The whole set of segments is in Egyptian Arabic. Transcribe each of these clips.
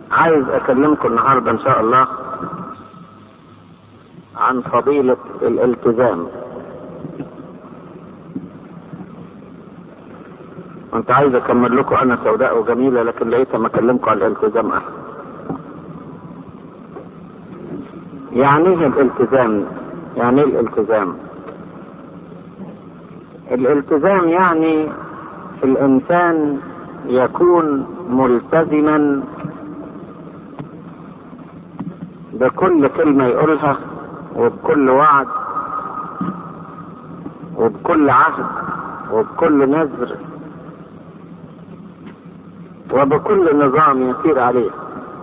عايز اكلمكم النهارده ان شاء الله عن فضيلة الالتزام كنت عايز اكمل لكم انا سوداء وجميلة لكن لقيت ما اكلمكم عن الالتزام احسن يعني ايه الالتزام يعني ايه الالتزام الالتزام يعني الانسان يكون ملتزما بكل كلمة يقولها وبكل وعد وبكل عهد وبكل نذر وبكل نظام يسير عليه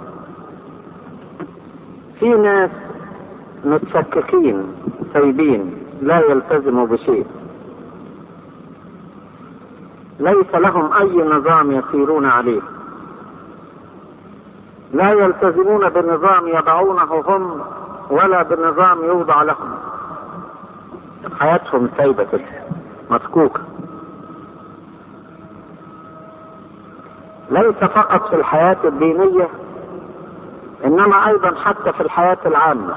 في ناس متشككين سايبين لا يلتزموا بشيء ليس لهم اي نظام يسيرون عليه لا يلتزمون بنظام يضعونه هم ولا بنظام يوضع لهم حياتهم سايبة كده مفكوكة ليس فقط في الحياة الدينية انما ايضا حتى في الحياة العامة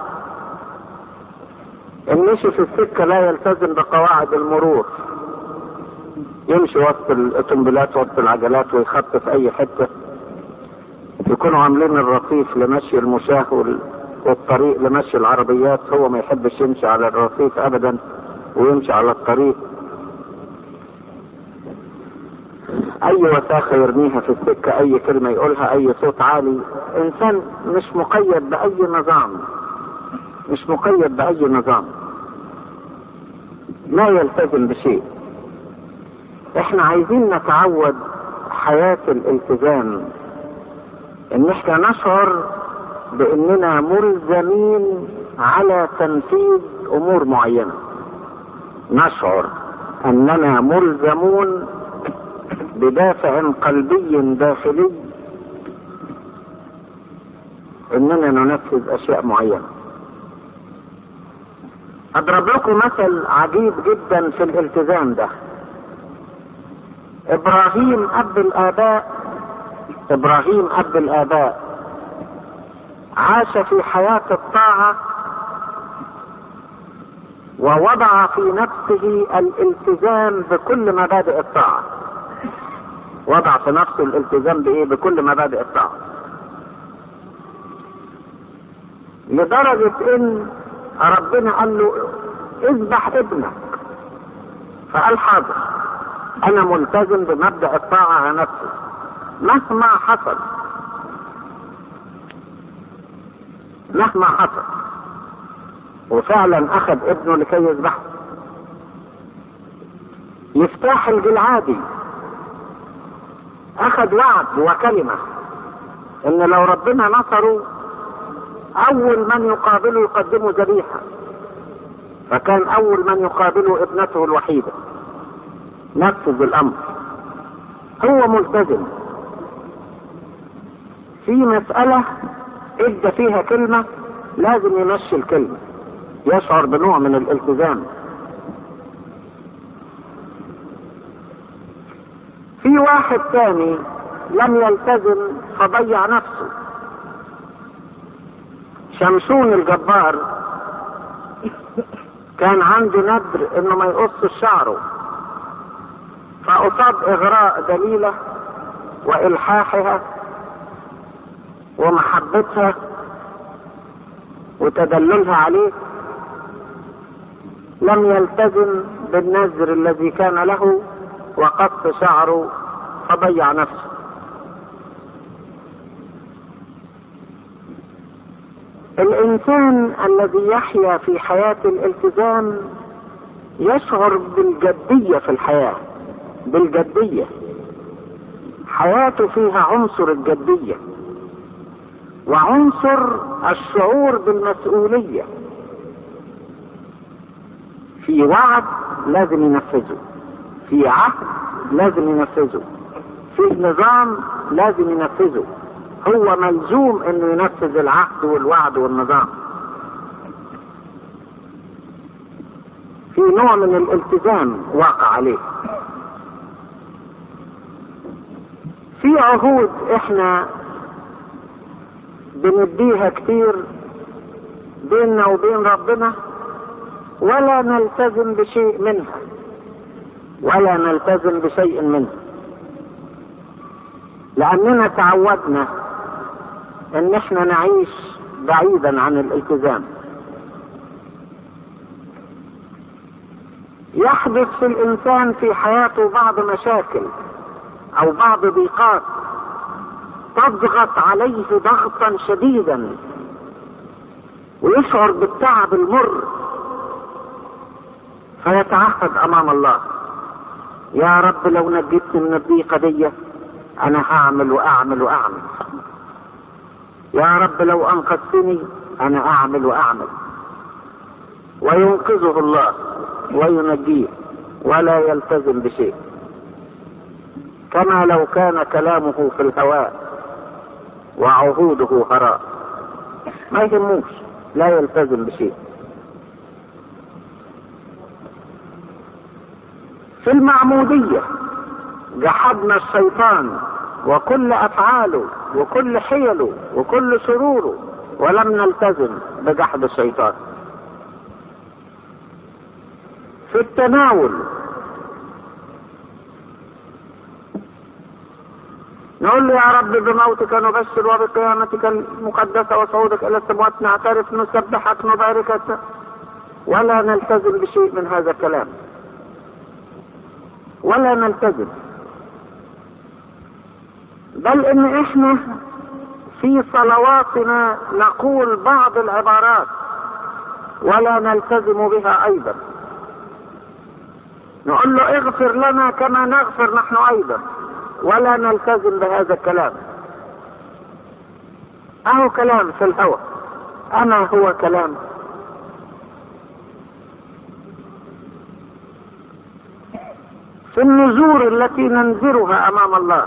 المشي في السكة لا يلتزم بقواعد المرور يمشي وسط الاوتومبيلات وسط العجلات ويخط في اي حته يكونوا عاملين الرصيف لمشي المشاة والطريق لمشي العربيات هو ما يحبش يمشي على الرصيف ابدا ويمشي على الطريق اي وساخه يرميها في السكه اي كلمه يقولها اي صوت عالي انسان مش مقيد باي نظام مش مقيد باي نظام لا يلتزم بشيء احنا عايزين نتعود حياه الالتزام ان احنا نشعر باننا ملزمين على تنفيذ امور معينه نشعر اننا ملزمون بدافع قلبي داخلي اننا ننفذ اشياء معينه اضرب لكم مثل عجيب جدا في الالتزام ده ابراهيم اب الاباء ابراهيم اب الاباء عاش في حياة الطاعة ووضع في نفسه الالتزام بكل مبادئ الطاعة وضع في نفسه الالتزام بايه بكل مبادئ الطاعة لدرجة ان ربنا قال له اذبح ابنك فقال حاضر انا ملتزم بمبدأ الطاعة على نفسي مهما حصل مهما حصل وفعلا اخذ ابنه لكي يذبحه مفتاح الجلعادي اخذ وعد وكلمة ان لو ربنا نصره اول من يقابله يقدمه ذبيحة فكان اول من يقابله ابنته الوحيدة نفذ الامر هو ملتزم في مسألة ادى فيها كلمة لازم يمشي الكلمة يشعر بنوع من الالتزام في واحد تاني لم يلتزم فضيع نفسه شمشون الجبار كان عنده ندر انه ما يقص شعره فاصاب اغراء دليله والحاحها ومحبتها وتدللها عليه لم يلتزم بالنذر الذي كان له وقص شعره فضيع نفسه الانسان الذي يحيا في حياة الالتزام يشعر بالجدية في الحياة بالجدية حياته فيها عنصر الجدية وعنصر الشعور بالمسؤولية في وعد لازم ينفذه في عهد لازم ينفذه في نظام لازم ينفذه هو ملزوم انه ينفذ العهد والوعد والنظام في نوع من الالتزام واقع عليه في عهود احنا بنديها كتير بيننا وبين ربنا ولا نلتزم بشيء منها ولا نلتزم بشيء منها لأننا تعودنا ان احنا نعيش بعيدا عن الالتزام يحدث في الانسان في حياته بعض مشاكل او بعض ضيقات تضغط عليه ضغطا شديدا ويشعر بالتعب المر فيتعهد امام الله يا رب لو نجيتني من الضيقه دي انا هعمل واعمل واعمل يا رب لو انقذتني انا اعمل واعمل وينقذه الله وينجيه ولا يلتزم بشيء كما لو كان كلامه في الهواء وعهوده هراء ما يهموش لا يلتزم بشيء في المعمودية جحدنا الشيطان وكل أفعاله وكل حيله وكل سروره ولم نلتزم بجحد الشيطان في التناول نقول له يا رب بموتك نبشر وبقيامتك المقدسة وصعودك إلى السماوات نعترف نسبحك نباركك ولا نلتزم بشيء من هذا الكلام ولا نلتزم بل ان احنا في صلواتنا نقول بعض العبارات ولا نلتزم بها ايضا نقول له اغفر لنا كما نغفر نحن ايضا ولا نلتزم بهذا الكلام اهو كلام في الهوى اما هو كلام في النذور التي ننذرها امام الله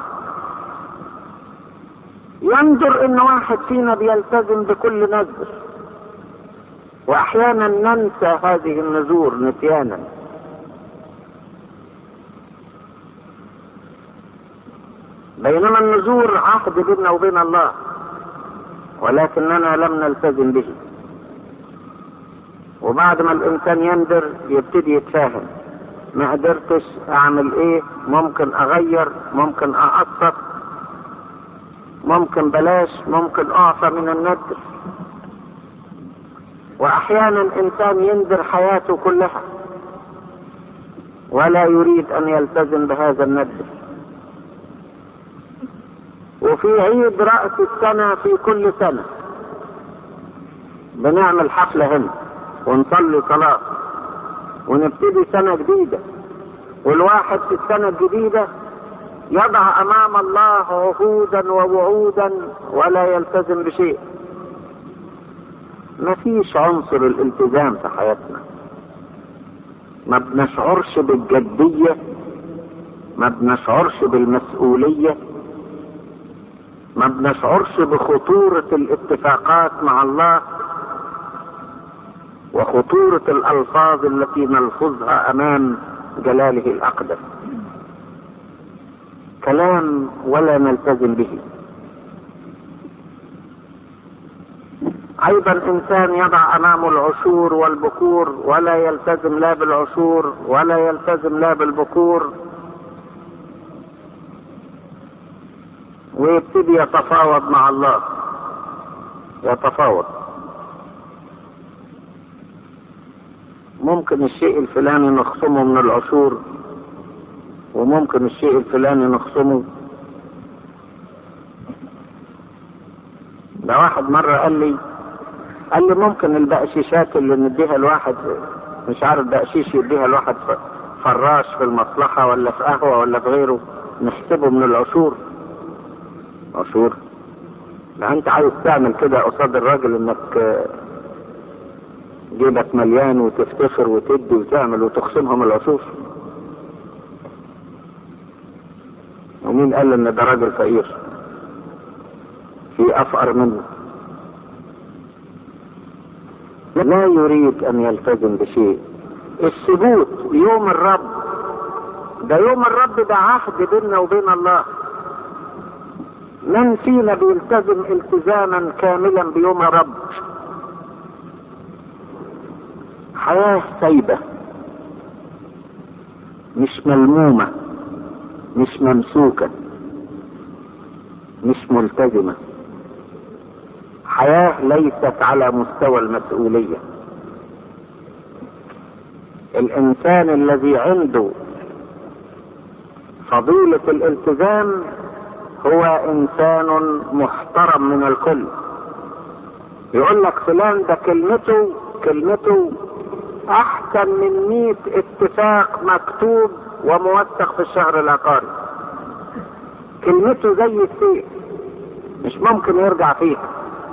ينظر ان واحد فينا بيلتزم بكل نذر واحيانا ننسى هذه النذور نسيانا بينما النذور عهد بيننا وبين الله ولكننا لم نلتزم به وبعد ما الانسان ينذر يبتدي يتفاهم ما قدرتش اعمل ايه ممكن اغير ممكن اقصر ممكن بلاش ممكن اعفى من الندر واحيانا انسان ينذر حياته كلها ولا يريد ان يلتزم بهذا الندر وفي عيد رأس السنة في كل سنة بنعمل حفلة هنا ونصلي صلاة ونبتدي سنة جديدة والواحد في السنة الجديدة يضع أمام الله عهودا ووعودا ولا يلتزم بشيء ما فيش عنصر الالتزام في حياتنا ما بنشعرش بالجدية ما بنشعرش بالمسؤولية ما بنشعرش بخطورة الاتفاقات مع الله وخطورة الألفاظ التي نلفظها أمام جلاله الأقدس كلام ولا نلتزم به أيضا إنسان يضع أمامه العشور والبكور ولا يلتزم لا بالعشور ولا يلتزم لا بالبكور ويبتدي يتفاوض مع الله يتفاوض ممكن الشيء الفلاني نخصمه من العشور وممكن الشيء الفلاني نخصمه ده واحد مرة قال لي قال لي ممكن البقشيشات اللي نديها الواحد مش عارف بقشيش يديها الواحد فراش في المصلحة ولا في قهوة ولا في غيره نحسبه من العشور عشور لا انت عايز تعمل كده قصاد الراجل انك جيبك مليان وتفتخر وتدي وتعمل وتخصمهم العشور ومين قال ان ده راجل فقير في افقر منه لا يريد ان يلتزم بشيء الثبوت يوم الرب ده يوم الرب ده عهد بيننا وبين الله من فينا بيلتزم التزاما كاملا بيوم الرب حياة سايبة مش ملمومة مش ممسوكة مش ملتزمة حياة ليست على مستوى المسؤولية الإنسان الذي عنده فضيلة الالتزام هو إنسان محترم من الكل يقول لك فلان ده كلمته كلمته أحسن من مئة اتفاق مكتوب وموثق في الشهر العقاري كلمته زي السيف مش ممكن يرجع فيها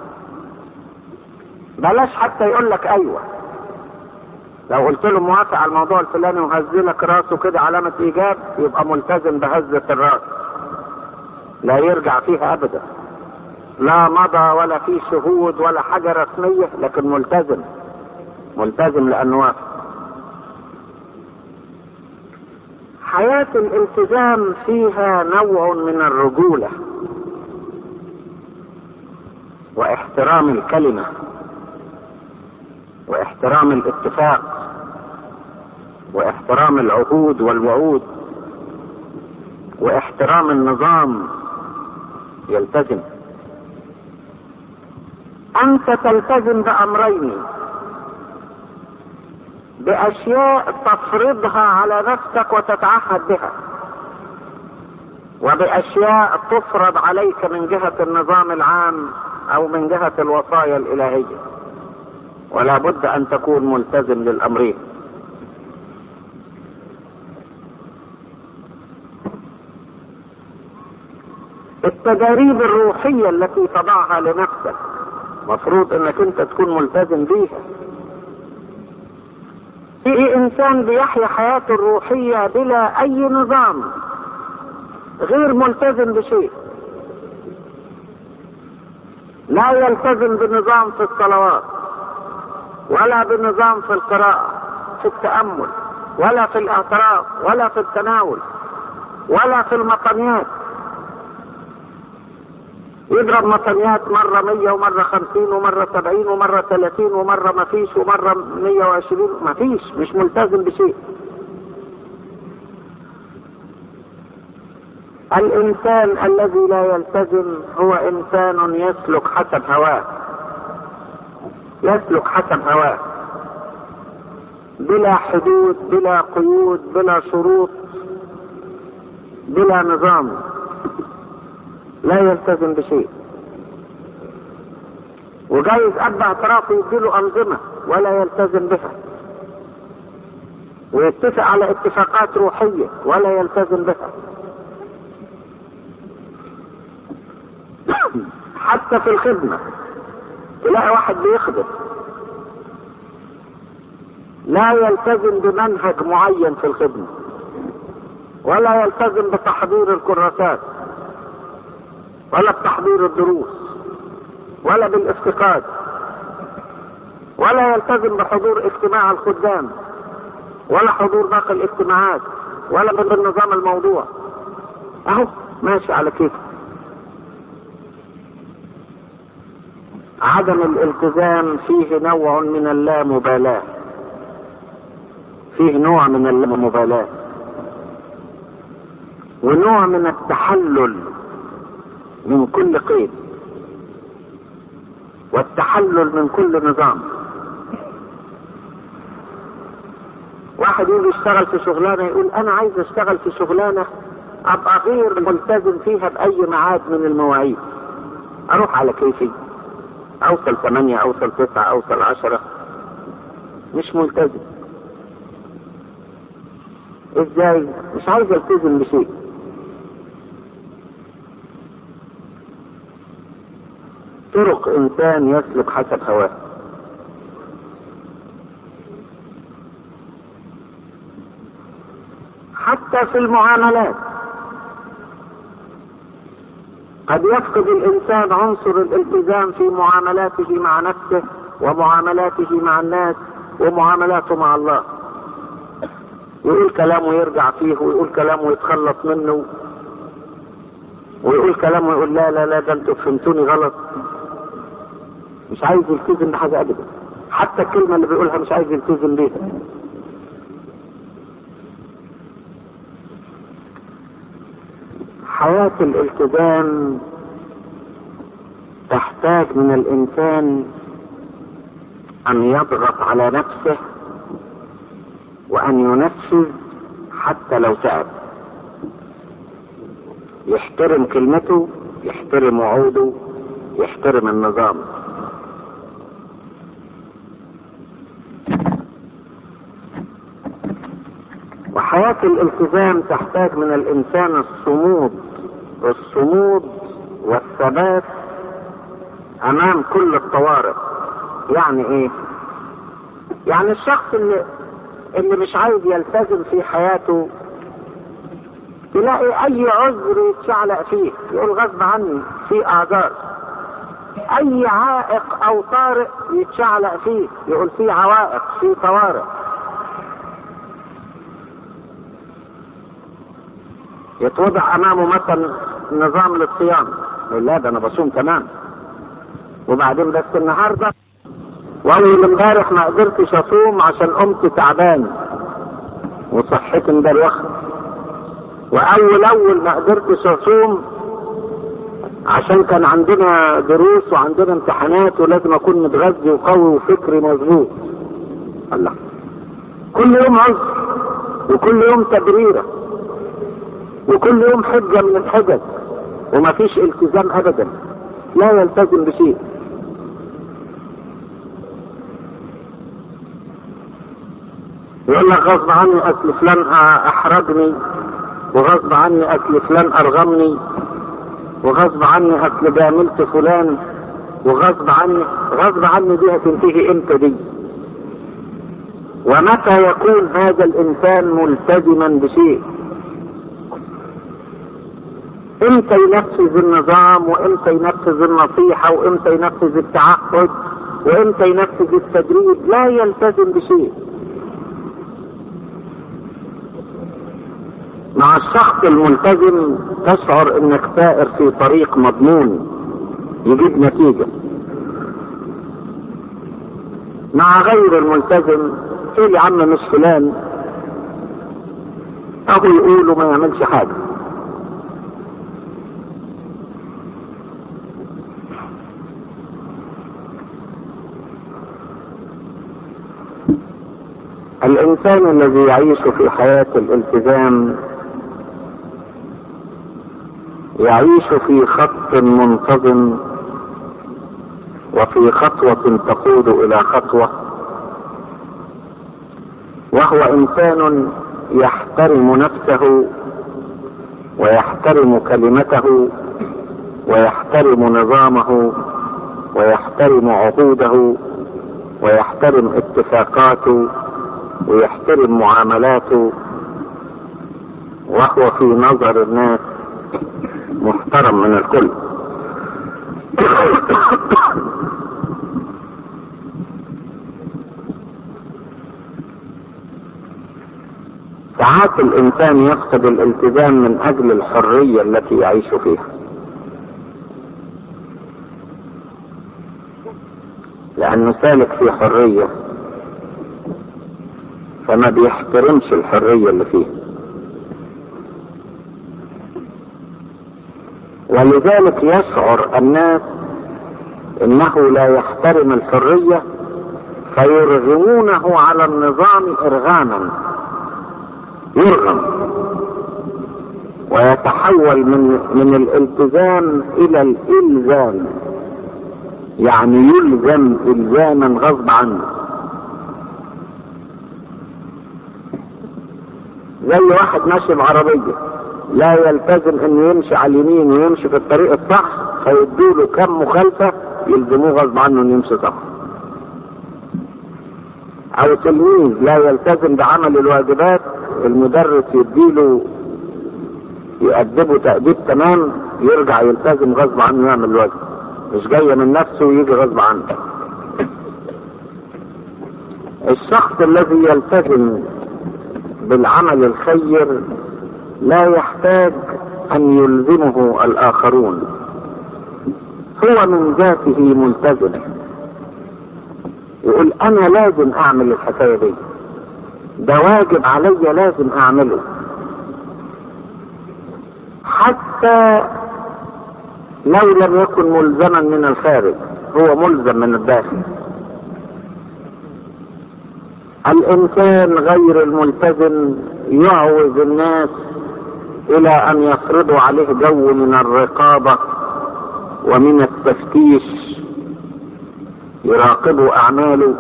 بلاش حتى يقول لك ايوه لو قلت له موافق على الموضوع الفلاني وهزلك راسه كده علامة ايجاب يبقى ملتزم بهزة الراس لا يرجع فيها ابدا لا مضى ولا في شهود ولا حاجة رسمية لكن ملتزم ملتزم لانه وافق حياة الالتزام فيها نوع من الرجولة واحترام الكلمة واحترام الاتفاق واحترام العهود والوعود واحترام النظام يلتزم انت تلتزم بامرين باشياء تفرضها على نفسك وتتعهد بها وباشياء تفرض عليك من جهه النظام العام او من جهه الوصايا الالهيه ولا بد ان تكون ملتزم للامرين التجاريب الروحيه التي تضعها لنفسك مفروض انك انت تكون ملتزم بيها في انسان بيحيا حياته الروحيه بلا اي نظام غير ملتزم بشيء لا يلتزم بنظام في الصلوات ولا بنظام في القراءة في التأمل ولا في الاعتراف ولا في التناول ولا في المطنيات يضرب مطنيات مرة مية ومرة خمسين ومرة سبعين ومرة ثلاثين ومرة ما فيش ومرة مية وعشرين ما فيش مش ملتزم بشيء الإنسان الذي لا يلتزم هو إنسان يسلك حسب هواه يسلك حسب هواه بلا حدود بلا قيود بلا شروط بلا نظام لا يلتزم بشيء وجايز اب اعترافه يديله انظمه ولا يلتزم بها ويتفق على اتفاقات روحيه ولا يلتزم بها حتى في الخدمه تلاقي واحد بيخدم لا يلتزم بمنهج معين في الخدمه ولا يلتزم بتحضير الكراسات ولا بتحضير الدروس ولا بالافتقاد ولا يلتزم بحضور اجتماع الخدام ولا حضور باقي الاجتماعات ولا بالنظام الموضوع اهو ماشي على كيف عدم الالتزام فيه نوع من اللامبالاة فيه نوع من اللامبالاة ونوع من التحلل من كل قيد والتحلل من كل نظام واحد يجي يشتغل في شغلانه يقول انا عايز اشتغل في شغلانه ابقى غير ملتزم فيها باي ميعاد من المواعيد اروح على كيفي اوصل ثمانية اوصل تسعة اوصل عشرة مش ملتزم ازاي مش عايز التزم بشيء طرق انسان يسلك حسب هواه حتى في المعاملات قد يفقد الانسان عنصر الالتزام في معاملاته مع نفسه ومعاملاته مع الناس ومعاملاته مع الله يقول كلامه يرجع فيه ويقول كلامه يتخلص منه ويقول كلام ويقول لا لا لا ده انتوا فهمتوني غلط مش عايز يلتزم بحاجة أبدا حتى الكلمة اللي بيقولها مش عايز يلتزم بيها حياة الالتزام تحتاج من الإنسان أن يضغط على نفسه وأن ينفذ حتى لو تعب يحترم كلمته يحترم وعوده يحترم النظام وحياة الالتزام تحتاج من الإنسان الصمود الصمود والثبات أمام كل الطوارئ يعني إيه؟ يعني الشخص اللي اللي مش عايز يلتزم في حياته تلاقي اي عذر يتشعلق فيه يقول غصب عني في اعذار اي عائق او طارئ يتشعلق فيه يقول في عوائق في طوارئ يتوضع امامه مثلا نظام للصيام يقول لا ده انا بصوم تمام وبعدين بس النهارده واول امبارح ما قدرتش اصوم عشان قمت تعبان وصحتي مدروخه واول اول ما قدرتش اصوم عشان كان عندنا دروس وعندنا امتحانات ولازم اكون متغذي وقوي وفكري مظبوط الله كل يوم عذر وكل يوم تبريره وكل يوم حجه من الحجج ومفيش التزام ابدا لا يلتزم بشيء يقول لك غصب عني اصل فلان احرجني وغصب عني اصل فلان ارغمني وغصب عني اصل جاملت فلان وغصب عني غصب عني دي هتنتهي امتى دي ومتى يكون هذا الانسان ملتزما بشيء امتى ينفذ النظام وامتى ينفذ النصيحه وامتى ينفذ التعهد وامتى ينفذ التدريب لا يلتزم بشيء مع الشخص الملتزم تشعر انك سائر في طريق مضمون يجيب نتيجة مع غير الملتزم ايه يا عم مش فلان اهو يقول وما يعملش حاجة الانسان الذي يعيش في حياة الالتزام يعيش في خط منتظم وفي خطوة تقود إلى خطوة وهو إنسان يحترم نفسه ويحترم كلمته ويحترم نظامه ويحترم عهوده ويحترم اتفاقاته ويحترم معاملاته وهو في نظر الناس محترم من الكل ساعات الانسان يفقد الالتزام من اجل الحريه التي يعيش فيها لانه سالك في حريه فما بيحترمش الحريه اللي فيه ولذلك يشعر الناس انه لا يحترم الحريه فيرغمونه على النظام ارغاما يرغم ويتحول من من الالتزام الى الالزام يعني يلزم الزاما غصب عنه زي واحد ماشي بعربيه لا يلتزم انه يمشي على اليمين ويمشي في الطريق الصح فيدوا له كم مخالفه يلزموه غصب عنه انه يمشي صح. او تلميذ لا يلتزم بعمل الواجبات المدرس يديله يأدبه تأديب تمام يرجع يلتزم غصب عنه يعمل الواجب مش جاية من نفسه ويجي غصب عنه الشخص الذي يلتزم بالعمل الخير لا يحتاج ان يلزمه الاخرون هو من ذاته ملتزم يقول انا لازم اعمل الحكايه دي ده واجب عليا لازم اعمله حتى لو لم يكن ملزما من الخارج هو ملزم من الداخل الانسان غير الملتزم يعوز الناس الى ان يفرضوا عليه جو من الرقابه ومن التفتيش يراقبوا اعماله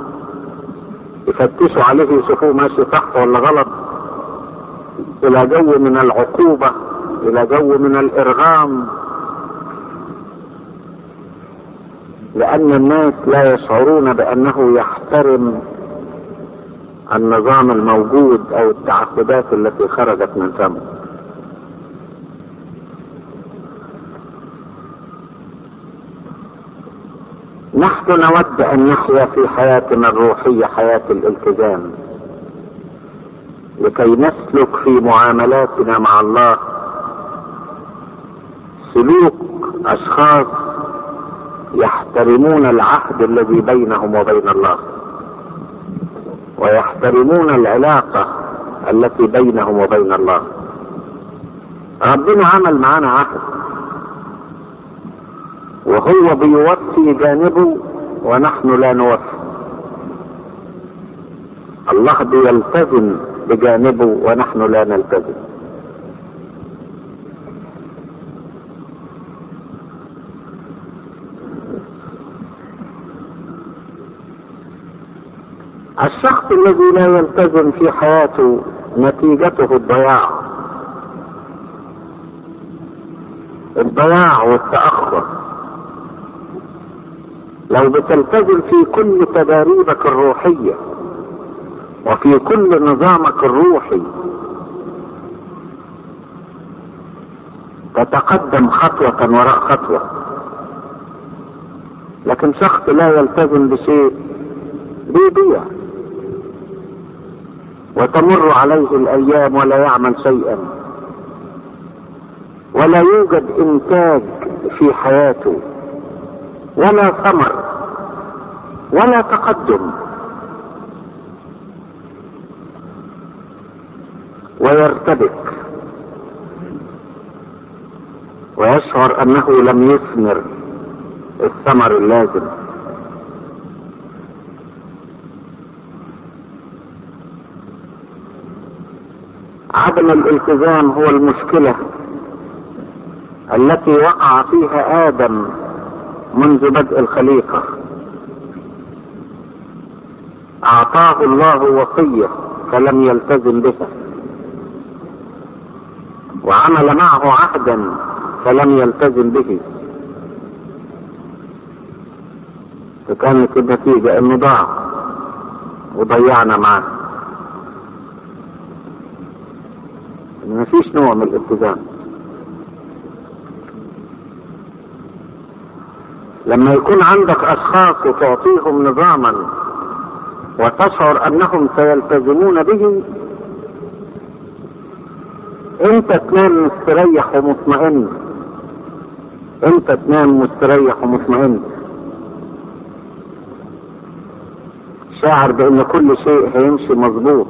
يفتشوا عليه يشوفوه ماشي صح ولا غلط الى جو من العقوبه الى جو من الارغام لان الناس لا يشعرون بانه يحترم النظام الموجود او التعهدات التي خرجت من فمه نحن نود ان نحيا في حياتنا الروحيه حياه الالتزام لكي نسلك في معاملاتنا مع الله سلوك اشخاص يحترمون العهد الذي بينهم وبين الله ويحترمون العلاقه التي بينهم وبين الله ربنا عمل معانا عهد وهو بيوفي جانبه ونحن لا نوفي الله بيلتزم بجانبه ونحن لا نلتزم الشخص الذي لا يلتزم في حياته نتيجته الضياع الضياع والتأخر لو بتلتزم في كل تداريبك الروحية وفي كل نظامك الروحي تتقدم خطوة وراء خطوة لكن شخص لا يلتزم بشيء بيضيع وتمر عليه الايام ولا يعمل شيئا ولا يوجد انتاج في حياته ولا ثمر ولا تقدم ويرتبك ويشعر انه لم يثمر الثمر اللازم عدم الالتزام هو المشكله التي وقع فيها ادم منذ بدء الخليقه اعطاه الله وصيه فلم يلتزم بها وعمل معه عهدا فلم يلتزم به فكانت النتيجه انه ضاع وضيعنا معه ما فيش نوع من الالتزام لما يكون عندك اشخاص وتعطيهم نظاما وتشعر انهم سيلتزمون به انت تنام مستريح ومطمئن انت تنام مستريح ومطمئن شاعر بان كل شيء هيمشي مظبوط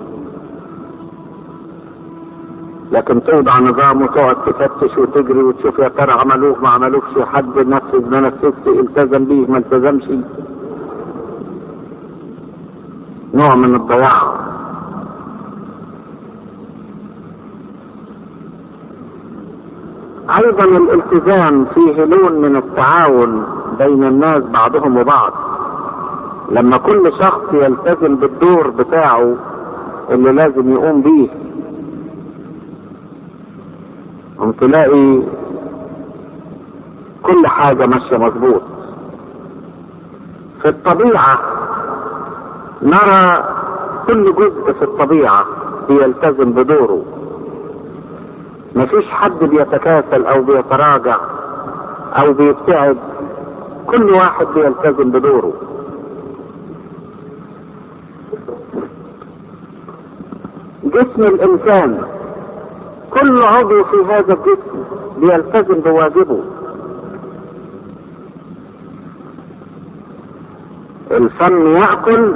لكن توضع نظام وتقعد تفتش وتجري وتشوف يا ترى عملوه ما عملوش حد نفذ ما نفذش التزم بيه ما التزمش نوع من الضياع ايضا الالتزام فيه لون من التعاون بين الناس بعضهم وبعض لما كل شخص يلتزم بالدور بتاعه اللي لازم يقوم بيه قم تلاقي كل حاجة ماشية مظبوط في الطبيعة نرى كل جزء في الطبيعة بيلتزم بدوره مفيش حد بيتكاسل او بيتراجع او بيبتعد كل واحد بيلتزم بدوره جسم الانسان كل عضو في هذا الجسم بيلتزم بواجبه الفم ياكل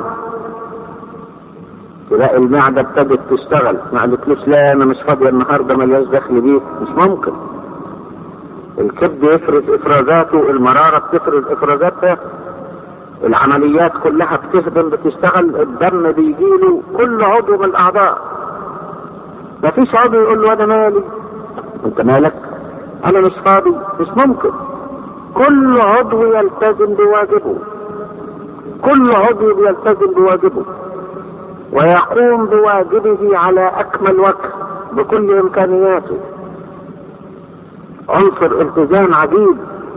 تلاقي المعدة ابتدت تشتغل ما قالتلوش لا انا مش فاضية النهاردة ملياش دخل بيه مش ممكن الكبد يفرز افرازاته المرارة بتفرز افرازاتها العمليات كلها بتهدم بتشتغل الدم بيجيله كل عضو من الاعضاء مفيش عضو يقول له انا مالي انت مالك انا مش فاضي مش ممكن كل عضو يلتزم بواجبه كل عضو يلتزم بواجبه ويقوم بواجبه على اكمل وجه بكل امكانياته عنصر التزام عجيب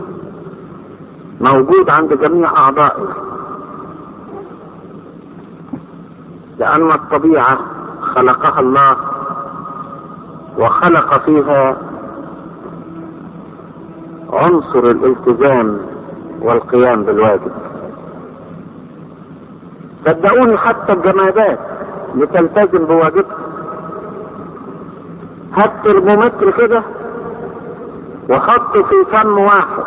موجود عند جميع اعضائه لان الطبيعه خلقها الله وخلق فيها عنصر الالتزام والقيام بالواجب صدقوني حتى الجمادات لتلتزم بواجبها هات ترمومتر كده وحطه في فم واحد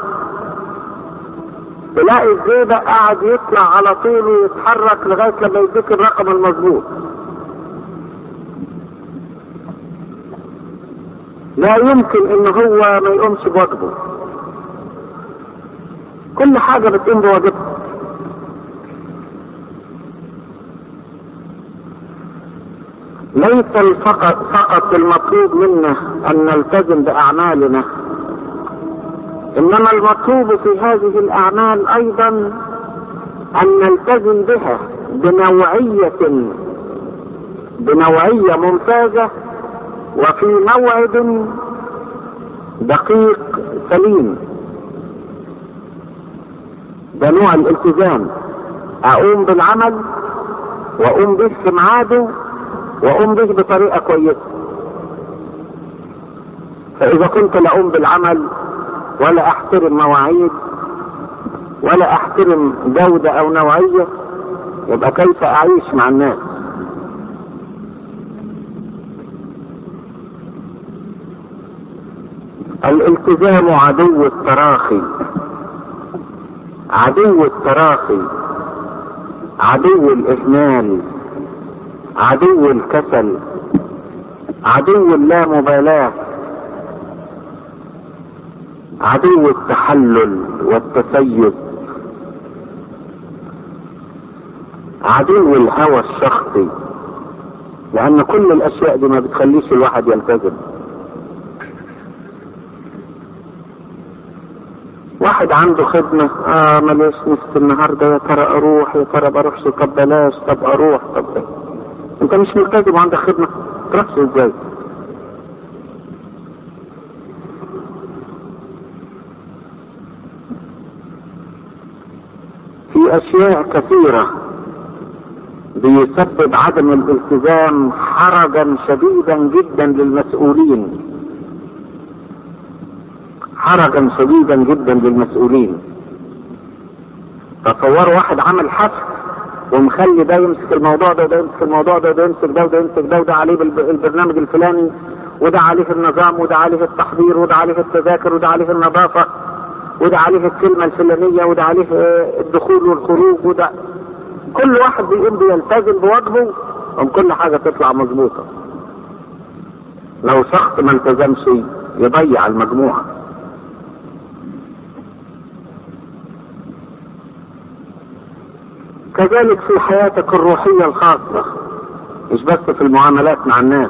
تلاقي الزيبة قاعد يطلع على طول ويتحرك لغاية لما يديك الرقم المظبوط لا يمكن ان هو ما يقومش بواجبه كل حاجة بتقوم بواجبها ليس فقط فقط المطلوب منا ان نلتزم باعمالنا انما المطلوب في هذه الاعمال ايضا ان نلتزم بها بنوعية بنوعية ممتازة وفي موعد دقيق سليم ده نوع الالتزام اقوم بالعمل واقوم به في ميعاده واقوم به بطريقه كويسه فاذا كنت لا اقوم بالعمل ولا احترم مواعيد ولا احترم جوده او نوعيه يبقى كيف اعيش مع الناس الالتزام عدو التراخي عدو التراخي عدو الاهمال عدو الكسل عدو اللامبالاه عدو التحلل والتسيب عدو الهوى الشخصي لان كل الاشياء دي ما بتخليش الواحد يلتزم واحد عنده خدمة اه ماليش نفس النهاردة يا ترى اروح يا ترى بروحش طب بلاش طب اروح طب انت مش ملتزم وعندك خدمة تروحش ازاي في اشياء كثيرة بيسبب عدم الالتزام حرجا شديدا جدا للمسؤولين حرجا شديدا جدا للمسؤولين تصوروا واحد عمل حفل ومخلي ده يمسك الموضوع ده وده يمسك الموضوع ده وده يمسك ده وده يمسك ده وده عليه البرنامج الفلاني وده عليه النظام وده عليه التحضير وده عليه التذاكر وده عليه النظافة وده عليه الكلمة الفلانية وده عليه الدخول والخروج وده كل واحد بيقوم بيلتزم بواجبه وكل كل حاجة تطلع مظبوطة لو شخص ما التزمش يضيع المجموعة كذلك في حياتك الروحية الخاصة مش بس في المعاملات مع الناس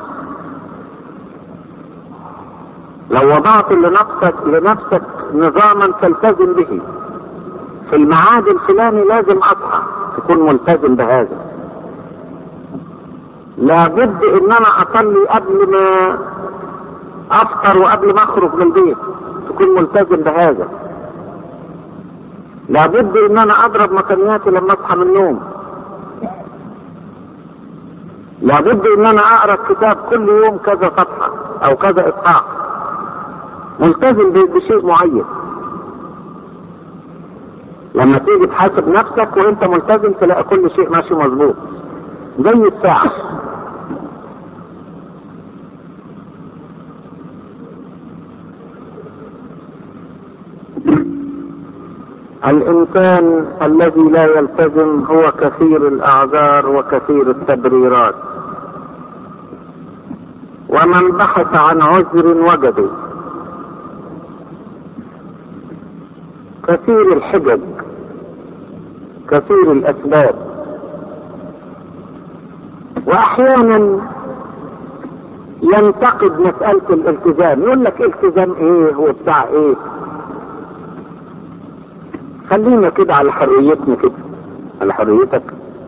لو وضعت لنفسك لنفسك نظاما تلتزم به في الميعاد الفلاني لازم اصحى تكون ملتزم بهذا لابد ان انا اصلي قبل ما افطر وقبل ما اخرج من البيت تكون ملتزم بهذا لابد ان انا اضرب مكانياتي لما اصحى من النوم لابد ان انا اقرا كتاب كل يوم كذا صفحه او كذا اصحاح ملتزم بشيء معين لما تيجي تحاسب نفسك وانت ملتزم تلاقي كل شيء ماشي مظبوط زي الساعة الانسان الذي لا يلتزم هو كثير الاعذار وكثير التبريرات ومن بحث عن عذر وجده كثير الحجج كثير الاسباب واحيانا ينتقد مسألة الالتزام يقول لك التزام ايه هو بتاع ايه خلينا كده على حريتنا كده على حريتك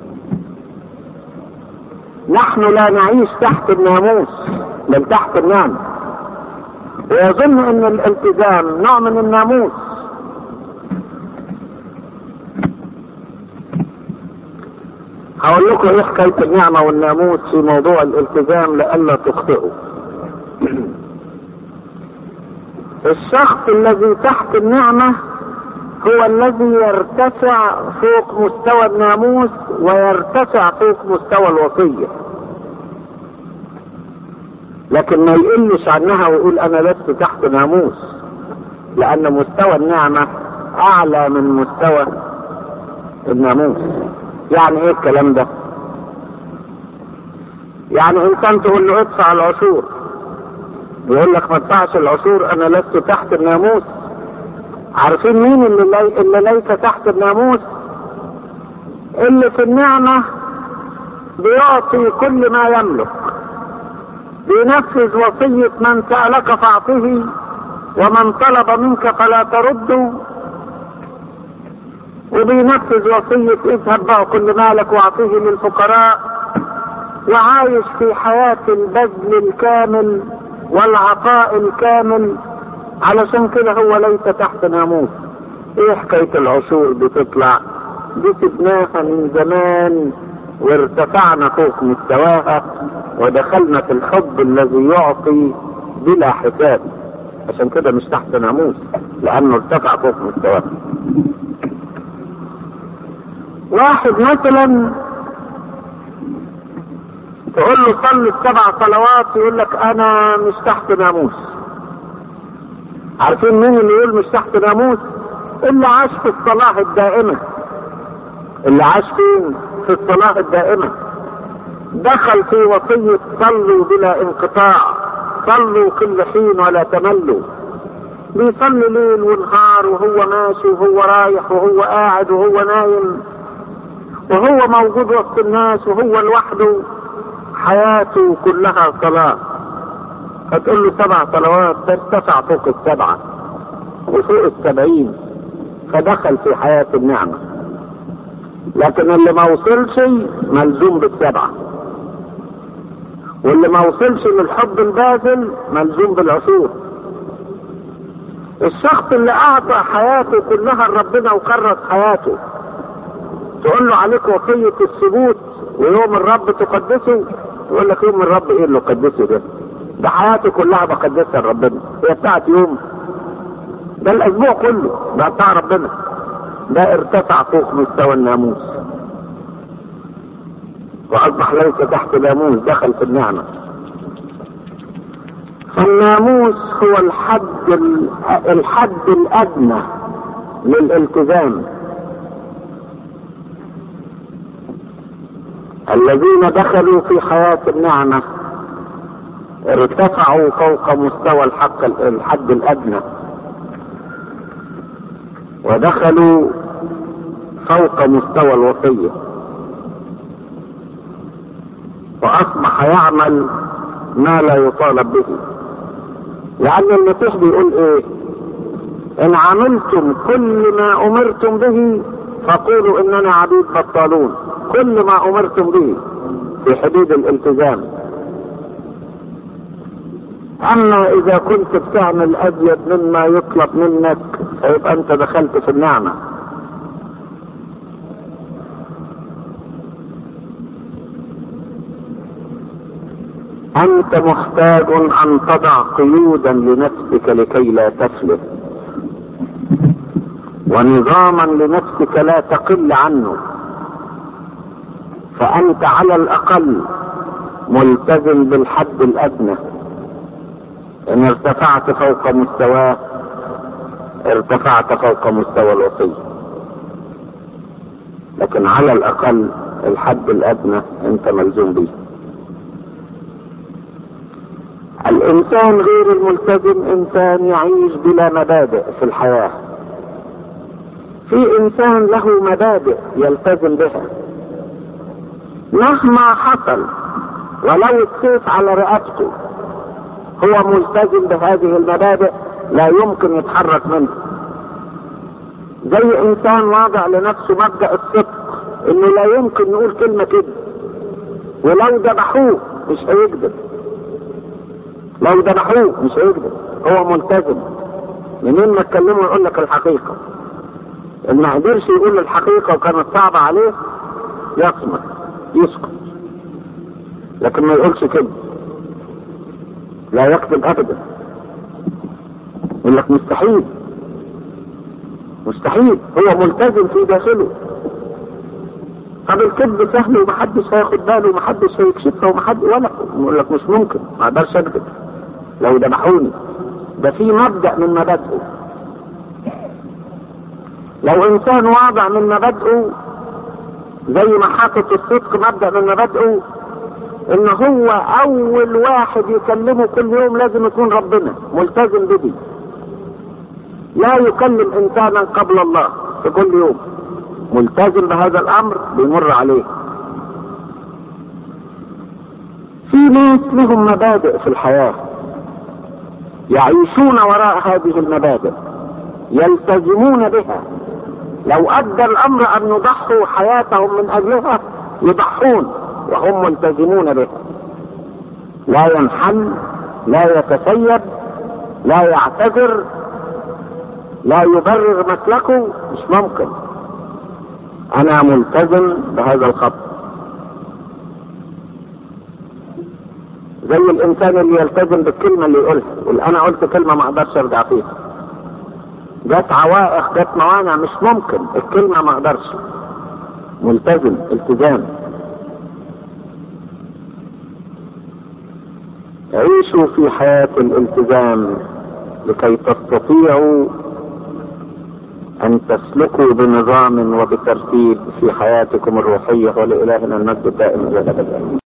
نحن لا نعيش تحت الناموس بل تحت النعمة ويظن ان الالتزام نوع من الناموس هقول لكم ايه حكايه النعمه والناموس في موضوع الالتزام لئلا تخطئوا. الشخص الذي تحت النعمه هو الذي يرتفع فوق مستوى الناموس ويرتفع فوق مستوى الوصيه. لكن ما يقلش عنها ويقول انا لست تحت ناموس لان مستوى النعمه اعلى من مستوى الناموس. يعني ايه الكلام ده يعني انسان تقول له ادفع العشور يقول لك ما ادفعش العشور انا لست تحت الناموس عارفين مين اللي, لي... اللي ليس تحت الناموس اللي في النعمة بيعطي كل ما يملك بينفذ وصية من سألك فاعطه ومن طلب منك فلا ترده وبينفذ وصية اذهب بقى كل مالك واعطيه للفقراء وعايش في حياة البذل الكامل والعطاء الكامل علشان كده هو ليس تحت ناموس ايه حكاية العشور بتطلع دي سبناها من زمان وارتفعنا فوق مستواها ودخلنا في الحب الذي يعطي بلا حساب عشان كده مش تحت ناموس لانه ارتفع فوق مستواها واحد مثلا تقول له صلي السبع صلوات يقول لك انا مش تحت ناموس عارفين مين اللي يقول مش تحت ناموس اللي عاش في الصلاة الدائمة اللي عاش فين في الصلاة الدائمة دخل في وصية صلوا بلا انقطاع صلوا كل حين ولا تملوا بيصلي ليل ونهار وهو ماشي وهو رايح وهو قاعد وهو نايم وهو موجود وسط الناس وهو لوحده حياته كلها صلاة هتقول له سبع صلوات ترتفع فوق السبعة وفوق السبعين فدخل في حياة النعمة لكن اللي ما وصلش ملزوم بالسبعة واللي ما وصلش للحب الباذل ملزوم بالعشور الشخص اللي اعطى حياته كلها لربنا وكرس حياته تقول له عليك وصية الثبوت ويوم الرب تقدسه يقول لك يوم الرب ايه اللي قدسه ده ده حياتي كلها بقدسها لربنا هي بتاعت يوم ده الاسبوع كله ده بتاع ربنا ده ارتفع فوق مستوى الناموس واصبح ليس تحت ناموس دخل في النعمه فالناموس هو الحد الحد الادنى للالتزام الذين دخلوا في حياة النعمة ارتفعوا فوق مستوى الحق الحد الأدنى ودخلوا فوق مستوى الوصية وأصبح يعمل ما لا يطالب به لأن المسيح بيقول إيه؟ إن عملتم كل ما أمرتم به فقولوا إننا عبيد بطالون كل ما امرتم به في حدود الالتزام اما اذا كنت بتعمل ازيد مما يطلب منك فيبقى انت دخلت في النعمه انت محتاج ان تضع قيودا لنفسك لكي لا تفلت ونظاما لنفسك لا تقل عنه فأنت على الأقل ملتزم بالحد الأدنى إن ارتفعت فوق مستواه ارتفعت فوق مستوى الوصية لكن على الاقل الحد الادنى انت ملزوم به الانسان غير الملتزم انسان يعيش بلا مبادئ في الحياه في انسان له مبادئ يلتزم بها مهما حصل ولو السيف على رقبته هو ملتزم بهذه المبادئ لا يمكن يتحرك منها زي انسان واضع لنفسه مبدا الصدق انه لا يمكن نقول كلمه كده ولو ذبحوه مش هيكذب لو ذبحوه مش هيكذب هو ملتزم منين ما تكلمه يقول لك الحقيقه اللي ما قدرش يقول الحقيقه وكانت صعبه عليه يصمت يسكت لكن ما يقولش كده لا يكذب ابدا يقول لك مستحيل مستحيل هو ملتزم في داخله طب الكذب سهل ومحدش هياخد باله ومحدش هيكشفها ومحد ولا يقول لك مش ممكن ما اقدرش اكذب لو ذبحوني ده في مبدا من مبادئه لو انسان واضع من مبادئه زي ما حاطط الصدق مبدا من مبادئه ان هو اول واحد يكلمه كل يوم لازم يكون ربنا ملتزم به لا يكلم انسانا قبل الله في كل يوم ملتزم بهذا الامر بيمر عليه في ناس لهم مبادئ في الحياه يعيشون وراء هذه المبادئ يلتزمون بها لو ادى الامر ان يضحوا حياتهم من اجلها يضحون وهم ملتزمون بها لا ينحل لا يتسيب لا يعتذر لا يبرر مسلكه مش ممكن انا ملتزم بهذا الخط زي الانسان اللي يلتزم بالكلمه اللي يقولها يقول انا قلت كلمه ما اقدرش ارجع فيها جت عوائق جت موانع مش ممكن الكلمه ما اقدرش ملتزم التزام عيشوا في حياة الالتزام لكي تستطيعوا أن تسلكوا بنظام وبترتيب في حياتكم الروحية ولإلهنا المجد الدائم إلى الأبد